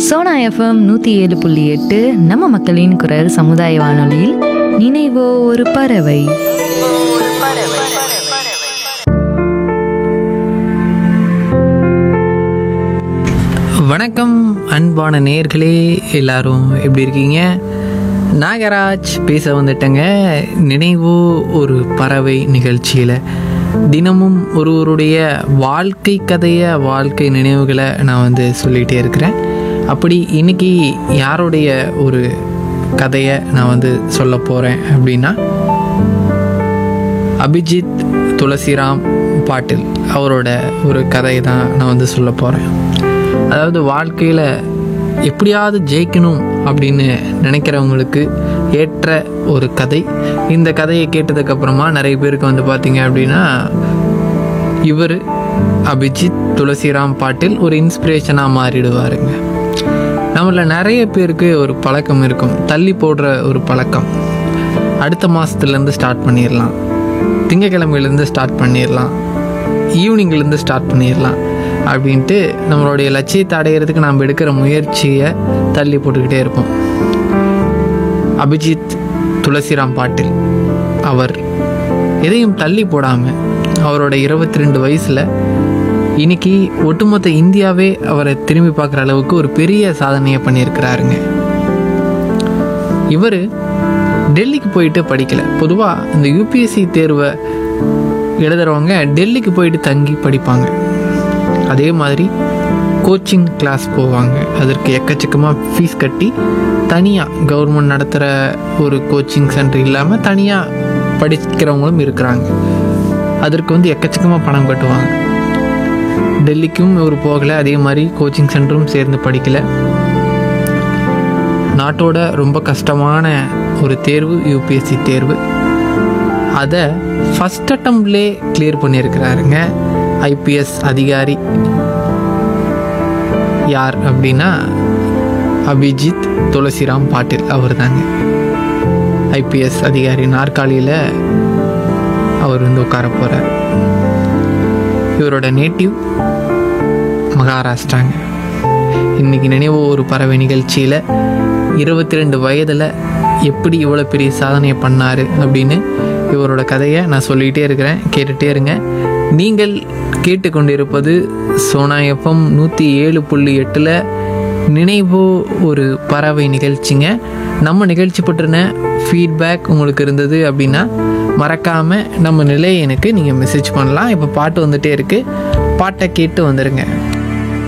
Sona FM நூற்றி ஏழு புள்ளி எட்டு நம்ம மக்களின் குரல் சமுதாய வானொலியில் நினைவோ ஒரு பறவை வணக்கம் அன்பான நேர்களே எல்லாரும் எப்படி இருக்கீங்க நாகராஜ் பேச வந்துட்டேங்க நினைவு ஒரு பறவை நிகழ்ச்சியில் தினமும் ஒருவருடைய வாழ்க்கை கதையை வாழ்க்கை நினைவுகளை நான் வந்து சொல்லிகிட்டே இருக்கிறேன் அப்படி இன்னைக்கு யாருடைய ஒரு கதையை நான் வந்து சொல்ல போகிறேன் அப்படின்னா அபிஜித் துளசிராம் பாட்டில் அவரோட ஒரு கதை தான் நான் வந்து சொல்ல போகிறேன் அதாவது வாழ்க்கையில் எப்படியாவது ஜெயிக்கணும் அப்படின்னு நினைக்கிறவங்களுக்கு ஏற்ற ஒரு கதை இந்த கதையை கேட்டதுக்கப்புறமா நிறைய பேருக்கு வந்து பார்த்தீங்க அப்படின்னா இவர் அபிஜித் துளசிராம் பாட்டில் ஒரு இன்ஸ்பிரேஷனாக மாறிடுவாருங்க நம்மள நிறைய பேருக்கு ஒரு பழக்கம் இருக்கும் தள்ளி போடுற ஒரு பழக்கம் அடுத்த மாதத்துலேருந்து ஸ்டார்ட் பண்ணிடலாம் திங்கக்கிழமையிலேருந்து ஸ்டார்ட் பண்ணிடலாம் ஈவினிங்லேருந்து ஸ்டார்ட் பண்ணிடலாம் அப்படின்ட்டு நம்மளுடைய லட்சியத்தை அடையிறதுக்கு நாம் எடுக்கிற முயற்சியை தள்ளி போட்டுக்கிட்டே இருப்போம் அபிஜித் துளசிராம் பாட்டில் அவர் எதையும் தள்ளி போடாமல் அவரோட இருபத்தி ரெண்டு வயசில் இன்னைக்கு ஒட்டுமொத்த இந்தியாவே அவரை திரும்பி பார்க்குற அளவுக்கு ஒரு பெரிய சாதனையை பண்ணியிருக்கிறாருங்க இவர் டெல்லிக்கு போயிட்டு படிக்கல பொதுவாக இந்த யூபிஎஸ்சி தேர்வை எழுதுறவங்க டெல்லிக்கு போயிட்டு தங்கி படிப்பாங்க அதே மாதிரி கோச்சிங் கிளாஸ் போவாங்க அதற்கு எக்கச்சக்கமாக ஃபீஸ் கட்டி தனியாக கவர்மெண்ட் நடத்துகிற ஒரு கோச்சிங் சென்டர் இல்லாமல் தனியாக படிக்கிறவங்களும் இருக்கிறாங்க அதற்கு வந்து எக்கச்சக்கமாக பணம் கட்டுவாங்க டெல்லிக்கும் இவர் போகலை அதே மாதிரி கோச்சிங் சென்டரும் சேர்ந்து படிக்கலை நாட்டோட ரொம்ப கஷ்டமான ஒரு தேர்வு யூபிஎஸ்சி தேர்வு அதை ஃபஸ்ட் அட்டம்ப்ட்லே கிளியர் பண்ணியிருக்கிறாருங்க ஐபிஎஸ் அதிகாரி யார் அப்படின்னா அபிஜித் துளசிராம் பாட்டில் அவர் தாங்க ஐபிஎஸ் அதிகாரி நாற்காலியில் அவர் வந்து உட்கார போகிறார் இவரோட நேட்டிவ் மகாராஷ்டிராங்க இன்னைக்கு நினைவு ஒரு பறவை நிகழ்ச்சியில் இருபத்தி ரெண்டு வயதில் எப்படி இவ்வளோ பெரிய சாதனையை பண்ணார் அப்படின்னு இவரோட கதையை நான் சொல்லிகிட்டே இருக்கிறேன் கேட்டுகிட்டே இருங்க நீங்கள் கேட்டுக்கொண்டிருப்பது சோனா எஃப்எம் நூற்றி ஏழு புள்ளி எட்டில் நினைவு ஒரு பறவை நிகழ்ச்சிங்க நம்ம நிகழ்ச்சி பற்றின ஃபீட்பேக் உங்களுக்கு இருந்தது அப்படின்னா மறக்காமல் நம்ம நிலையனுக்கு நீங்கள் மெசேஜ் பண்ணலாம் இப்போ பாட்டு வந்துகிட்டே இருக்குது பாட்டை கேட்டு வந்துடுங்க